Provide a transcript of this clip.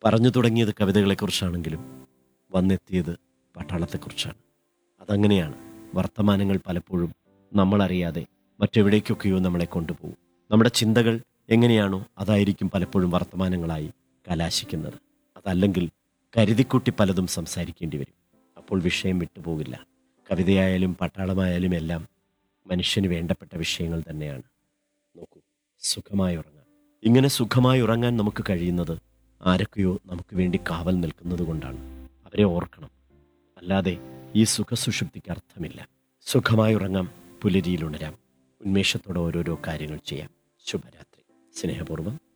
പറഞ്ഞു തുടങ്ങിയത് കവിതകളെക്കുറിച്ചാണെങ്കിലും വന്നെത്തിയത് പട്ടാളത്തെക്കുറിച്ചാണ് അതങ്ങനെയാണ് വർത്തമാനങ്ങൾ പലപ്പോഴും നമ്മളറിയാതെ മറ്റെവിടേക്കൊക്കെയോ നമ്മളെ കൊണ്ടുപോകും നമ്മുടെ ചിന്തകൾ എങ്ങനെയാണോ അതായിരിക്കും പലപ്പോഴും വർത്തമാനങ്ങളായി കലാശിക്കുന്നത് അതല്ലെങ്കിൽ കരുതിക്കുട്ടി പലതും സംസാരിക്കേണ്ടി വരും അപ്പോൾ വിഷയം വിട്ടുപോകില്ല കവിതയായാലും പട്ടാളമായാലും എല്ലാം മനുഷ്യന് വേണ്ടപ്പെട്ട വിഷയങ്ങൾ തന്നെയാണ് നോക്കൂ സുഖമായി ഉറങ്ങാൻ ഇങ്ങനെ സുഖമായി ഉറങ്ങാൻ നമുക്ക് കഴിയുന്നത് ആരൊക്കെയോ നമുക്ക് വേണ്ടി കാവൽ നിൽക്കുന്നത് കൊണ്ടാണ് അവരെ ഓർക്കണം അല്ലാതെ ഈ സുഖസുഷുപ്തിക്ക് അർത്ഥമില്ല സുഖമായി ഉറങ്ങാം പുലരിയിൽ ഉണരാം ഉന്മേഷത്തോടെ ഓരോരോ കാര്യങ്ങൾ ചെയ്യാം ശുഭരാത്രി സ്നേഹപൂർവ്വം